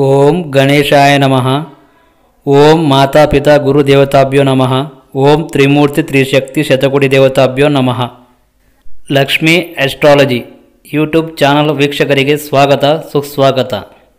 ಓಂ ಗಣೇಶಾಯ ನಮಃ ಓಂ ಮಾತಾಪಿತಾ ಗುರುದೇವತಾಭ್ಯೋ ನಮಃ ಓಂ ತ್ರಿಮೂರ್ತಿ ತ್ರಿಶಕ್ತಿ ಶತಕೋಟಿ ದೇವತಾಭ್ಯೋ ನಮಃ ಲಕ್ಷ್ಮೀ ಆಸ್ಟ್ರಾಲಜಿ ಯೂಟ್ಯೂಬ್ ಚಾನಲ್ ವೀಕ್ಷಕರಿಗೆ ಸ್ವಾಗತ ಸುಸ್ವಾಗತ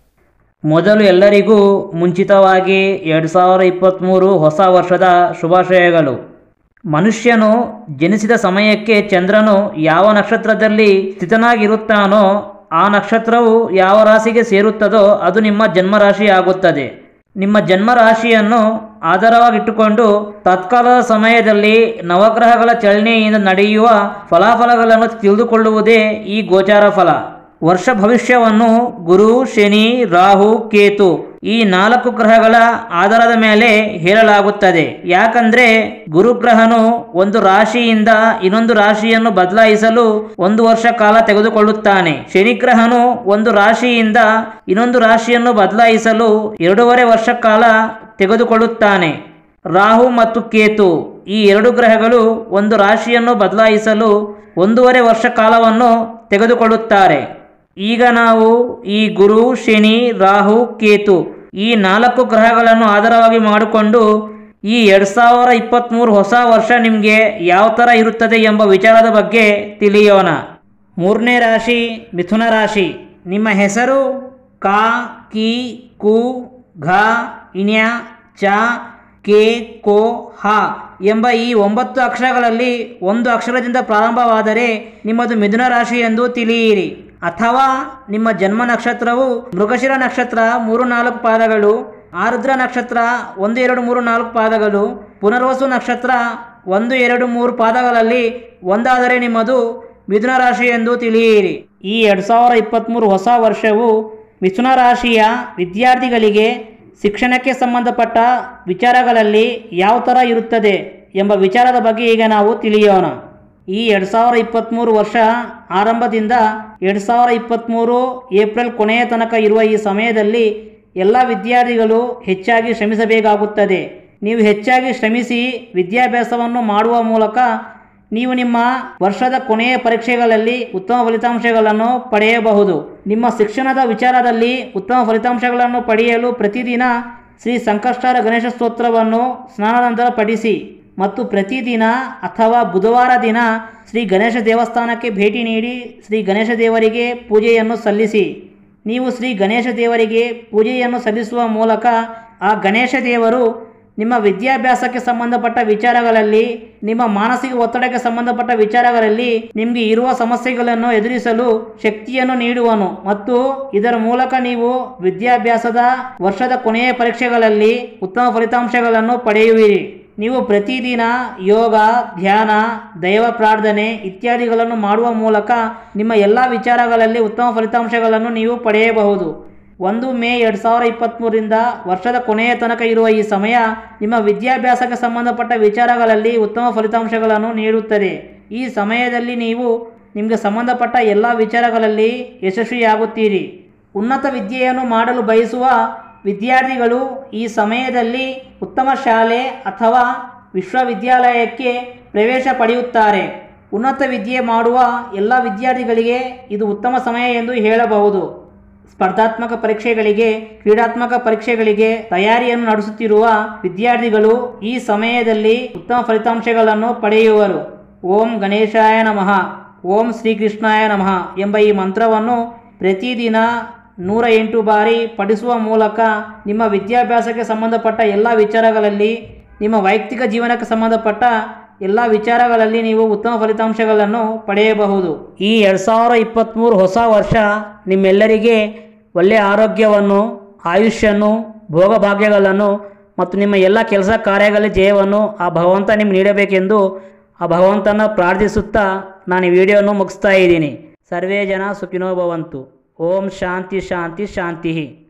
ಮೊದಲು ಎಲ್ಲರಿಗೂ ಮುಂಚಿತವಾಗಿ ಎರಡು ಸಾವಿರ ಇಪ್ಪತ್ತ್ಮೂರು ಹೊಸ ವರ್ಷದ ಶುಭಾಶಯಗಳು ಮನುಷ್ಯನು ಜನಿಸಿದ ಸಮಯಕ್ಕೆ ಚಂದ್ರನು ಯಾವ ನಕ್ಷತ್ರದಲ್ಲಿ ಸ್ಥಿತನಾಗಿರುತ್ತಾನೋ ಆ ನಕ್ಷತ್ರವು ಯಾವ ರಾಶಿಗೆ ಸೇರುತ್ತದೋ ಅದು ನಿಮ್ಮ ಜನ್ಮರಾಶಿ ಆಗುತ್ತದೆ ನಿಮ್ಮ ಜನ್ಮರಾಶಿಯನ್ನು ಆಧಾರವಾಗಿಟ್ಟುಕೊಂಡು ತತ್ಕಾಲದ ಸಮಯದಲ್ಲಿ ನವಗ್ರಹಗಳ ಚಲನೆಯಿಂದ ನಡೆಯುವ ಫಲಾಫಲಗಳನ್ನು ತಿಳಿದುಕೊಳ್ಳುವುದೇ ಈ ಗೋಚಾರ ಫಲ ವರ್ಷ ಭವಿಷ್ಯವನ್ನು ಗುರು ಶನಿ ರಾಹು ಕೇತು ಈ ನಾಲ್ಕು ಗ್ರಹಗಳ ಆಧಾರದ ಮೇಲೆ ಹೇಳಲಾಗುತ್ತದೆ ಯಾಕಂದ್ರೆ ಗುರುಗ್ರಹನು ಒಂದು ರಾಶಿಯಿಂದ ಇನ್ನೊಂದು ರಾಶಿಯನ್ನು ಬದಲಾಯಿಸಲು ಒಂದು ವರ್ಷ ಕಾಲ ತೆಗೆದುಕೊಳ್ಳುತ್ತಾನೆ ಶನಿಗ್ರಹನು ಒಂದು ರಾಶಿಯಿಂದ ಇನ್ನೊಂದು ರಾಶಿಯನ್ನು ಬದಲಾಯಿಸಲು ಎರಡೂವರೆ ವರ್ಷ ಕಾಲ ತೆಗೆದುಕೊಳ್ಳುತ್ತಾನೆ ರಾಹು ಮತ್ತು ಕೇತು ಈ ಎರಡು ಗ್ರಹಗಳು ಒಂದು ರಾಶಿಯನ್ನು ಬದಲಾಯಿಸಲು ಒಂದೂವರೆ ವರ್ಷ ಕಾಲವನ್ನು ತೆಗೆದುಕೊಳ್ಳುತ್ತಾರೆ ಈಗ ನಾವು ಈ ಗುರು ಶನಿ ರಾಹು ಕೇತು ಈ ನಾಲ್ಕು ಗ್ರಹಗಳನ್ನು ಆಧಾರವಾಗಿ ಮಾಡಿಕೊಂಡು ಈ ಎರಡು ಸಾವಿರ ಇಪ್ಪತ್ತ್ಮೂರು ಹೊಸ ವರ್ಷ ನಿಮಗೆ ಯಾವ ಥರ ಇರುತ್ತದೆ ಎಂಬ ವಿಚಾರದ ಬಗ್ಗೆ ತಿಳಿಯೋಣ ಮೂರನೇ ರಾಶಿ ಮಿಥುನ ರಾಶಿ ನಿಮ್ಮ ಹೆಸರು ಕಾ ಕಿ ಕು ಘ ಇಣ್ಯ ಚ ಕೆ ಕೋ ಹ ಎಂಬ ಈ ಒಂಬತ್ತು ಅಕ್ಷರಗಳಲ್ಲಿ ಒಂದು ಅಕ್ಷರದಿಂದ ಪ್ರಾರಂಭವಾದರೆ ನಿಮ್ಮದು ಮಿಥುನ ರಾಶಿ ಎಂದು ತಿಳಿಯಿರಿ ಅಥವಾ ನಿಮ್ಮ ಜನ್ಮ ನಕ್ಷತ್ರವು ಮೃಗಶಿರ ನಕ್ಷತ್ರ ಮೂರು ನಾಲ್ಕು ಪಾದಗಳು ಆರುದ್ರ ನಕ್ಷತ್ರ ಒಂದು ಎರಡು ಮೂರು ನಾಲ್ಕು ಪಾದಗಳು ಪುನರ್ವಸು ನಕ್ಷತ್ರ ಒಂದು ಎರಡು ಮೂರು ಪಾದಗಳಲ್ಲಿ ಒಂದಾದರೆ ನಿಮ್ಮದು ಮಿಥುನ ರಾಶಿ ಎಂದು ತಿಳಿಯಿರಿ ಈ ಎರಡು ಸಾವಿರ ಇಪ್ಪತ್ತ್ಮೂರು ಹೊಸ ವರ್ಷವು ಮಿಥುನ ರಾಶಿಯ ವಿದ್ಯಾರ್ಥಿಗಳಿಗೆ ಶಿಕ್ಷಣಕ್ಕೆ ಸಂಬಂಧಪಟ್ಟ ವಿಚಾರಗಳಲ್ಲಿ ಯಾವ ಥರ ಇರುತ್ತದೆ ಎಂಬ ವಿಚಾರದ ಬಗ್ಗೆ ಈಗ ನಾವು ತಿಳಿಯೋಣ ಈ ಎರಡು ಸಾವಿರ ಇಪ್ಪತ್ತ್ಮೂರು ವರ್ಷ ಆರಂಭದಿಂದ ಎರಡು ಸಾವಿರ ಇಪ್ಪತ್ತ್ಮೂರು ಏಪ್ರಿಲ್ ಕೊನೆಯ ತನಕ ಇರುವ ಈ ಸಮಯದಲ್ಲಿ ಎಲ್ಲ ವಿದ್ಯಾರ್ಥಿಗಳು ಹೆಚ್ಚಾಗಿ ಶ್ರಮಿಸಬೇಕಾಗುತ್ತದೆ ನೀವು ಹೆಚ್ಚಾಗಿ ಶ್ರಮಿಸಿ ವಿದ್ಯಾಭ್ಯಾಸವನ್ನು ಮಾಡುವ ಮೂಲಕ ನೀವು ನಿಮ್ಮ ವರ್ಷದ ಕೊನೆಯ ಪರೀಕ್ಷೆಗಳಲ್ಲಿ ಉತ್ತಮ ಫಲಿತಾಂಶಗಳನ್ನು ಪಡೆಯಬಹುದು ನಿಮ್ಮ ಶಿಕ್ಷಣದ ವಿಚಾರದಲ್ಲಿ ಉತ್ತಮ ಫಲಿತಾಂಶಗಳನ್ನು ಪಡೆಯಲು ಪ್ರತಿದಿನ ಶ್ರೀ ಸಂಕಷ್ಟಾರ ಗಣೇಶ ಸ್ತೋತ್ರವನ್ನು ಸ್ನಾನ ನಂತರ ಪಠಿಸಿ ಮತ್ತು ಪ್ರತಿದಿನ ಅಥವಾ ಬುಧವಾರ ದಿನ ಶ್ರೀ ಗಣೇಶ ದೇವಸ್ಥಾನಕ್ಕೆ ಭೇಟಿ ನೀಡಿ ಶ್ರೀ ಗಣೇಶ ದೇವರಿಗೆ ಪೂಜೆಯನ್ನು ಸಲ್ಲಿಸಿ ನೀವು ಶ್ರೀ ಗಣೇಶ ದೇವರಿಗೆ ಪೂಜೆಯನ್ನು ಸಲ್ಲಿಸುವ ಮೂಲಕ ಆ ಗಣೇಶ ದೇವರು ನಿಮ್ಮ ವಿದ್ಯಾಭ್ಯಾಸಕ್ಕೆ ಸಂಬಂಧಪಟ್ಟ ವಿಚಾರಗಳಲ್ಲಿ ನಿಮ್ಮ ಮಾನಸಿಕ ಒತ್ತಡಕ್ಕೆ ಸಂಬಂಧಪಟ್ಟ ವಿಚಾರಗಳಲ್ಲಿ ನಿಮಗೆ ಇರುವ ಸಮಸ್ಯೆಗಳನ್ನು ಎದುರಿಸಲು ಶಕ್ತಿಯನ್ನು ನೀಡುವನು ಮತ್ತು ಇದರ ಮೂಲಕ ನೀವು ವಿದ್ಯಾಭ್ಯಾಸದ ವರ್ಷದ ಕೊನೆಯ ಪರೀಕ್ಷೆಗಳಲ್ಲಿ ಉತ್ತಮ ಫಲಿತಾಂಶಗಳನ್ನು ಪಡೆಯುವಿರಿ ನೀವು ಪ್ರತಿದಿನ ಯೋಗ ಧ್ಯಾನ ದೈವ ಪ್ರಾರ್ಥನೆ ಇತ್ಯಾದಿಗಳನ್ನು ಮಾಡುವ ಮೂಲಕ ನಿಮ್ಮ ಎಲ್ಲ ವಿಚಾರಗಳಲ್ಲಿ ಉತ್ತಮ ಫಲಿತಾಂಶಗಳನ್ನು ನೀವು ಪಡೆಯಬಹುದು ಒಂದು ಮೇ ಎರಡು ಸಾವಿರ ಇಪ್ಪತ್ತ್ಮೂರರಿಂದ ವರ್ಷದ ಕೊನೆಯ ತನಕ ಇರುವ ಈ ಸಮಯ ನಿಮ್ಮ ವಿದ್ಯಾಭ್ಯಾಸಕ್ಕೆ ಸಂಬಂಧಪಟ್ಟ ವಿಚಾರಗಳಲ್ಲಿ ಉತ್ತಮ ಫಲಿತಾಂಶಗಳನ್ನು ನೀಡುತ್ತದೆ ಈ ಸಮಯದಲ್ಲಿ ನೀವು ನಿಮಗೆ ಸಂಬಂಧಪಟ್ಟ ಎಲ್ಲ ವಿಚಾರಗಳಲ್ಲಿ ಯಶಸ್ವಿಯಾಗುತ್ತೀರಿ ಉನ್ನತ ವಿದ್ಯೆಯನ್ನು ಮಾಡಲು ಬಯಸುವ ವಿದ್ಯಾರ್ಥಿಗಳು ಈ ಸಮಯದಲ್ಲಿ ಉತ್ತಮ ಶಾಲೆ ಅಥವಾ ವಿಶ್ವವಿದ್ಯಾಲಯಕ್ಕೆ ಪ್ರವೇಶ ಪಡೆಯುತ್ತಾರೆ ಉನ್ನತ ವಿದ್ಯೆ ಮಾಡುವ ಎಲ್ಲ ವಿದ್ಯಾರ್ಥಿಗಳಿಗೆ ಇದು ಉತ್ತಮ ಸಮಯ ಎಂದು ಹೇಳಬಹುದು ಸ್ಪರ್ಧಾತ್ಮಕ ಪರೀಕ್ಷೆಗಳಿಗೆ ಕ್ರೀಡಾತ್ಮಕ ಪರೀಕ್ಷೆಗಳಿಗೆ ತಯಾರಿಯನ್ನು ನಡೆಸುತ್ತಿರುವ ವಿದ್ಯಾರ್ಥಿಗಳು ಈ ಸಮಯದಲ್ಲಿ ಉತ್ತಮ ಫಲಿತಾಂಶಗಳನ್ನು ಪಡೆಯುವರು ಓಂ ಗಣೇಶಾಯ ನಮಃ ಓಂ ಶ್ರೀಕೃಷ್ಣಾಯ ನಮಃ ಎಂಬ ಈ ಮಂತ್ರವನ್ನು ಪ್ರತಿದಿನ ನೂರ ಎಂಟು ಬಾರಿ ಪಠಿಸುವ ಮೂಲಕ ನಿಮ್ಮ ವಿದ್ಯಾಭ್ಯಾಸಕ್ಕೆ ಸಂಬಂಧಪಟ್ಟ ಎಲ್ಲ ವಿಚಾರಗಳಲ್ಲಿ ನಿಮ್ಮ ವೈಯಕ್ತಿಕ ಜೀವನಕ್ಕೆ ಸಂಬಂಧಪಟ್ಟ ಎಲ್ಲ ವಿಚಾರಗಳಲ್ಲಿ ನೀವು ಉತ್ತಮ ಫಲಿತಾಂಶಗಳನ್ನು ಪಡೆಯಬಹುದು ಈ ಎರಡು ಸಾವಿರ ಇಪ್ಪತ್ತ್ಮೂರು ಹೊಸ ವರ್ಷ ನಿಮ್ಮೆಲ್ಲರಿಗೆ ಒಳ್ಳೆಯ ಆರೋಗ್ಯವನ್ನು ಆಯುಷ್ಯನ್ನು ಭೋಗಭಾಗ್ಯಗಳನ್ನು ಮತ್ತು ನಿಮ್ಮ ಎಲ್ಲ ಕೆಲಸ ಕಾರ್ಯಗಳಲ್ಲಿ ಜಯವನ್ನು ಆ ಭಗವಂತ ನಿಮ್ಗೆ ನೀಡಬೇಕೆಂದು ಆ ಭಗವಂತನ ಪ್ರಾರ್ಥಿಸುತ್ತಾ ನಾನು ಈ ವಿಡಿಯೋವನ್ನು ಮುಗಿಸ್ತಾ ಇದ್ದೀನಿ ಸರ್ವೇ ಜನ ಸುಖಿನೋ ಭವಂತು ಓಂ ಶಾಂತಿ ಶಾಂತಿ ಶಾಂತಿ